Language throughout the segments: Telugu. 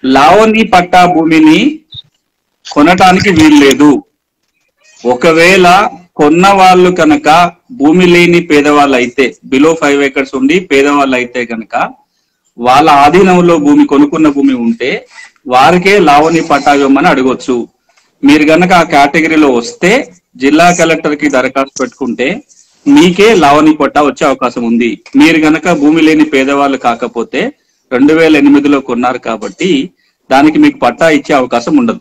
లావణి పట్టా భూమిని కొనటానికి వీల్లేదు ఒకవేళ కొన్న వాళ్ళు కనుక భూమి లేని పేదవాళ్ళు అయితే బిలో ఫైవ్ ఏకర్స్ ఉండి పేదవాళ్ళు అయితే కనుక వాళ్ళ ఆధీనంలో భూమి కొనుక్కున్న భూమి ఉంటే వారికే లావణి పట్టా ఇవ్వమని అడగొచ్చు మీరు గనక ఆ కేటగిరీలో వస్తే జిల్లా కలెక్టర్ కి దరఖాస్తు పెట్టుకుంటే మీకే లావణి పట్టా వచ్చే అవకాశం ఉంది మీరు గనక భూమి లేని పేదవాళ్ళు కాకపోతే రెండు వేల ఎనిమిదిలో కొన్నారు కాబట్టి దానికి మీకు పట్టా ఇచ్చే అవకాశం ఉండదు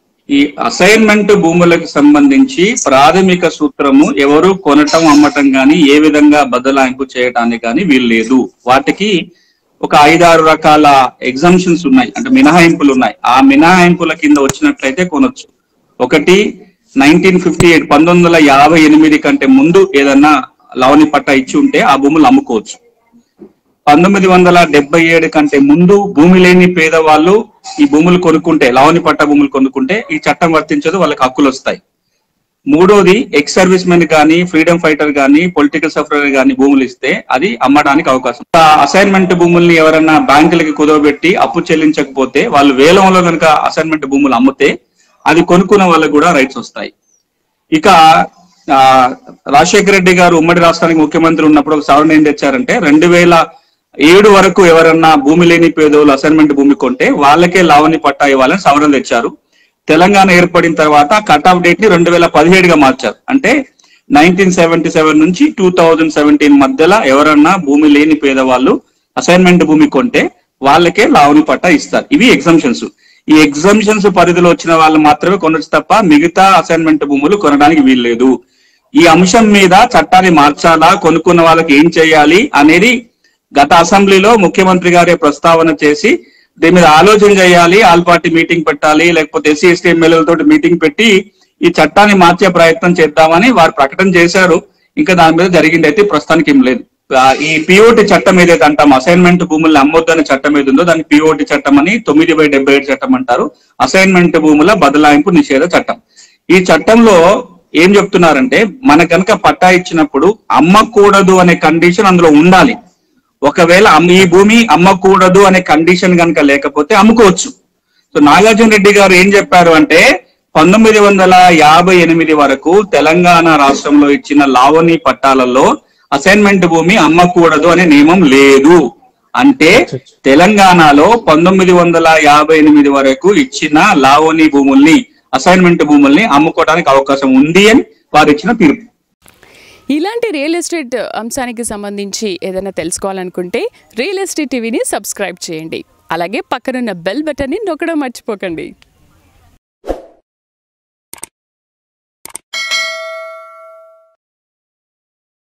ఈ అసైన్మెంట్ భూములకు సంబంధించి ప్రాథమిక సూత్రము ఎవరు కొనటం అమ్మటం గాని ఏ విధంగా బదలాయింపు చేయటానికి కానీ వీలు లేదు వాటికి ఒక ఐదారు రకాల ఎగ్జామ్షన్స్ ఉన్నాయి అంటే మినహాయింపులు ఉన్నాయి ఆ మినహాయింపుల కింద వచ్చినట్లయితే కొనొచ్చు ఒకటి నైన్టీన్ ఫిఫ్టీ ఎయిట్ పంతొమ్మిది వందల యాభై ఎనిమిది కంటే ముందు ఏదన్నా లవణి పట్టా ఇచ్చి ఉంటే ఆ భూములు అమ్ముకోవచ్చు పంతొమ్మిది వందల డెబ్బై ఏడు కంటే ముందు భూమి లేని పేదవాళ్ళు ఈ భూములు కొనుక్కుంటే లావణి పట్ట భూములు కొనుక్కుంటే ఈ చట్టం వర్తించదు వాళ్ళకి హక్కులు వస్తాయి మూడోది ఎక్స్ సర్వీస్ మెన్ కానీ ఫ్రీడమ్ ఫైటర్ కానీ పొలిటికల్ సఫరర్ కానీ భూములు ఇస్తే అది అమ్మడానికి అవకాశం ఆ అసైన్మెంట్ భూముల్ని ఎవరన్నా బ్యాంకులకి కుదవబెట్టి అప్పు చెల్లించకపోతే వాళ్ళు వేలంలో కనుక అసైన్మెంట్ భూములు అమ్మితే అది కొనుక్కున్న వాళ్ళకి కూడా రైట్స్ వస్తాయి ఇక ఆ, రాజశేఖర రెడ్డి గారు ఉమ్మడి రాష్ట్రానికి ముఖ్యమంత్రి ఉన్నప్పుడు ఒక సవరణ ఏం తెచ్చారంటే రెండు వేల ఏడు వరకు ఎవరన్నా భూమి లేని పేదోళ్ళు అసైన్మెంట్ భూమి కొంటే వాళ్ళకే లావణి పట్టా ఇవ్వాలని సవరణ తెచ్చారు తెలంగాణ ఏర్పడిన తర్వాత కట్ ఆఫ్ డేట్ ని రెండు వేల పదిహేడుగా మార్చారు అంటే నైన్టీన్ సెవెంటీ సెవెన్ నుంచి టూ థౌజండ్ సెవెంటీన్ మధ్యలో ఎవరన్నా భూమి లేని పేదవాళ్ళు అసైన్మెంట్ భూమి కొంటే వాళ్ళకే లావణి పట్టా ఇస్తారు ఇవి ఎగ్జామ్షన్స్ ఈ ఎగ్జామ్షన్స్ పరిధిలో వచ్చిన వాళ్ళు మాత్రమే కొనొచ్చు తప్ప మిగతా అసైన్మెంట్ భూములు కొనడానికి వీల్లేదు ఈ అంశం మీద చట్టాన్ని మార్చాలా కొనుక్కున్న వాళ్ళకి ఏం చేయాలి అనేది గత అసెంబ్లీలో ముఖ్యమంత్రి గారే ప్రస్తావన చేసి దీని మీద ఆలోచన చేయాలి ఆల్ పార్టీ మీటింగ్ పెట్టాలి లేకపోతే ఎస్సీ ఎస్టీ ఎమ్మెల్యేలతో మీటింగ్ పెట్టి ఈ చట్టాన్ని మార్చే ప్రయత్నం చేద్దామని వారు ప్రకటన చేశారు ఇంకా దాని మీద జరిగింది అయితే ప్రస్తుతానికి ఏం లేదు ఆ, ఈ పిఓటి చట్టం ఏదైతే అంటాం అసైన్మెంట్ భూముల్ని అమ్మొద్దనే చట్టం ఏది ఉందో దాన్ని పిఓటి చట్టం అని తొమ్మిది బై డెబ్బై ఏడు చట్టం అంటారు అసైన్మెంట్ భూముల బదలాయింపు నిషేధ చట్టం ఈ చట్టంలో ఏం చెప్తున్నారంటే మన కనుక పట్టా ఇచ్చినప్పుడు అమ్మకూడదు అనే కండిషన్ అందులో ఉండాలి ఒకవేళ అమ్మ- ఈ భూమి అమ్మకూడదు అనే కండిషన్ కనుక లేకపోతే అమ్ముకోవచ్చు సో నాగార్జున రెడ్డి గారు ఏం చెప్పారు అంటే పంతొమ్మిది వందల యాభై ఎనిమిది వరకు తెలంగాణ రాష్ట్రంలో ఇచ్చిన లావణి పట్టాలలో అసైన్మెంట్ భూమి అమ్మకూడదు అనే నియమం లేదు అంటే తెలంగాణలో పంతొమ్మిది వందల యాభై ఎనిమిది వరకు ఇచ్చిన లావణి భూముల్ని అసైన్మెంట్ భూముల్ని అమ్ముకోవడానికి అవకాశం ఉంది అని వారు ఇచ్చిన తీర్పు ఇలాంటి రియల్ ఎస్టేట్ అంశానికి సంబంధించి ఏదైనా తెలుసుకోవాలనుకుంటే రియల్ ఎస్టేట్ టీవీని సబ్స్క్రైబ్ చేయండి అలాగే పక్కనున్న బెల్ బటన్ని నొక్కడం మర్చిపోకండి